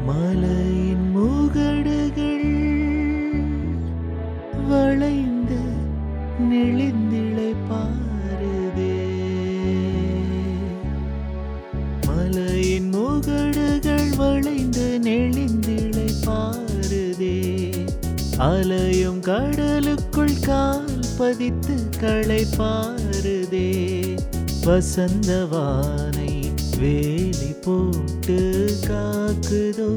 மலையின் முகடுகள் வளைந்து நெளிந்திளை பாருதே மலையின் முகடுகள் வளைந்து நெளிந்திளை பாருதே அலையும் கடலுக்குள் கால் பதித்து களை பாருதே வசந்தவானை வேலி போட்டு காக்குதோ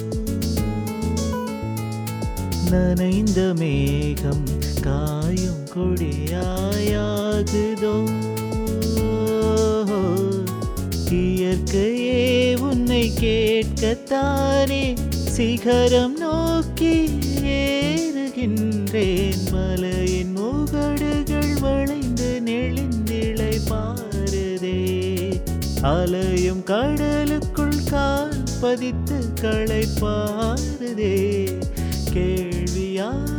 நனைந்த மேகம் காயும் கொடியாயாகுதோ இயற்கையே உன்னை கேட்கத்தானே சிகரம் நோக்கி ஏறுகின்றேன் மலையின் முகடுகள் வளைந்து நெளிந்திளை பாருதே அலையும் கடலுக்குள் கால் பதித்து களை பாருதே கேள்வியாய்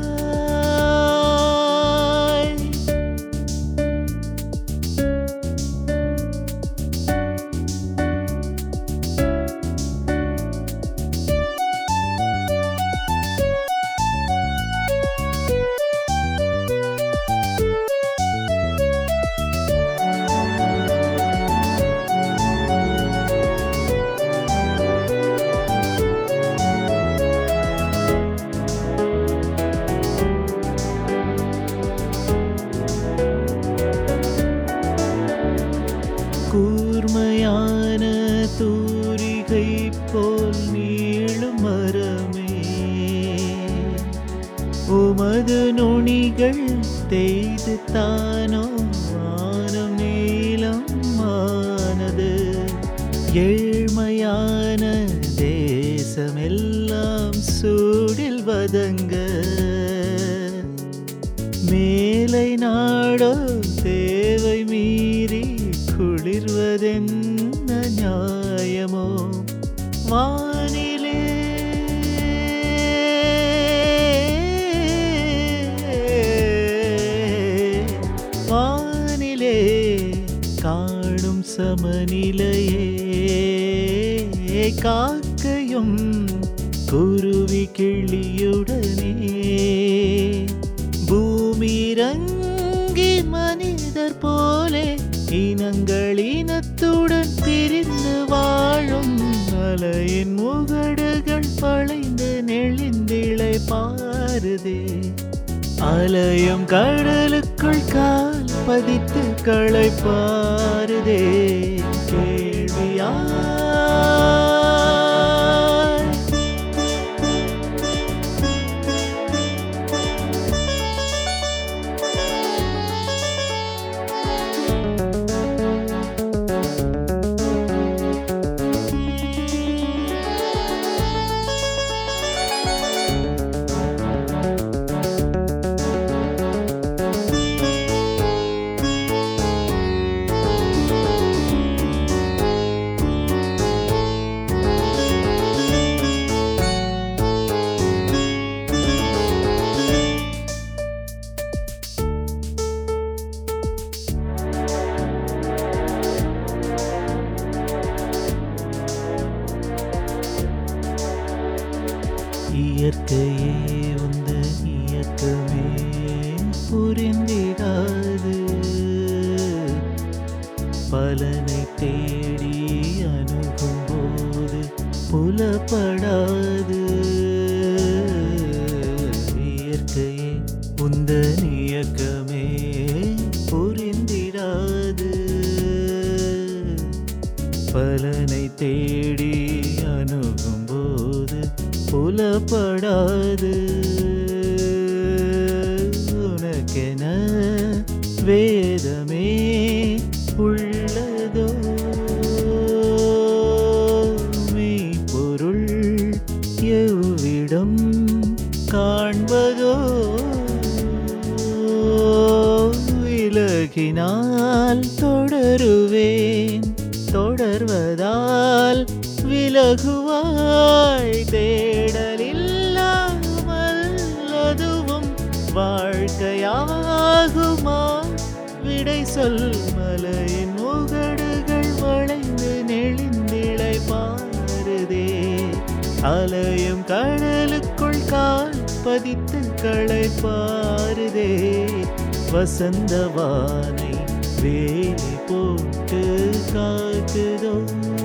கூர்மையான தூரிகை போல் நீளும் மரமே உமது நுனிகள் தேய்து தானோ வானம் நீளம் ஆனது ஏழ்மையான தேசமெல்லாம் சூடில் வதங்க மேலை நாடோ தேவை மீறி குளிர்வதென்ன நியாயமோ வானிலே வானிலே காணும் சமநிலையே காக்கையும் குருவி கிளியுடனே பூமி ரங்கி மனிதர் போலே இனங்கள் இனத்துடன் பிரிந்து வாழும் மலையின் முகடுகள் பழைந்து நெளிந்திளை பாருதே அலையும் கடலுக்குள் கால் பதித்து களை பாருதே கேள்வியாய் இயற்கையே உந்த இயக்கமே புரிந்திடாது பலனை தேடி அணுகும் போது புலப்படாது இயற்கையே உந்த இயக்கமே புரிந்திடாது பலனை தேடி அணுகும் போது புலப்படாது உனக்கென வேதமே உள்ளதோ மெய்ப்பொருள் எவ்விடம் காண்பதோ விலகினால் தொடருவேன் தொடர்வதால் விலகுவாய் தேடலில்லாமல் அதுவும் வாழ்க்கையாகுமா விடை சொல் மலையின் முகடுகள் வளைந்து நெளிந்திளை பாருதே அலையும் கடலுக்குள் கால் பதித்து களை பாருதே வசந்தவானை வேலி போட்டு காக்குதோ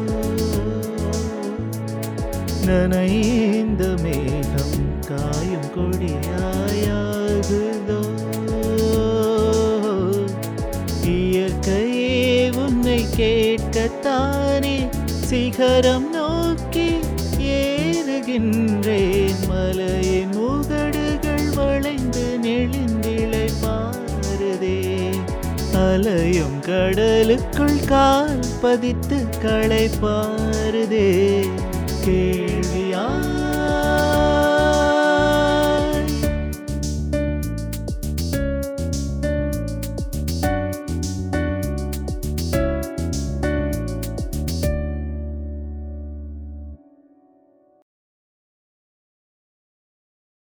நனைந்த மேகம் காயும் கொடியாயாகுதோ இயற்கையே உன்னை கேட்கத்தானே சிகரம் நோக்கி ஏறுகின்றேன் மலையின் முகடுகள் வளைந்து நெளிந்திழை பாருதே அலையும் கடலுக்குள் கால் பதித்து களை பாருதே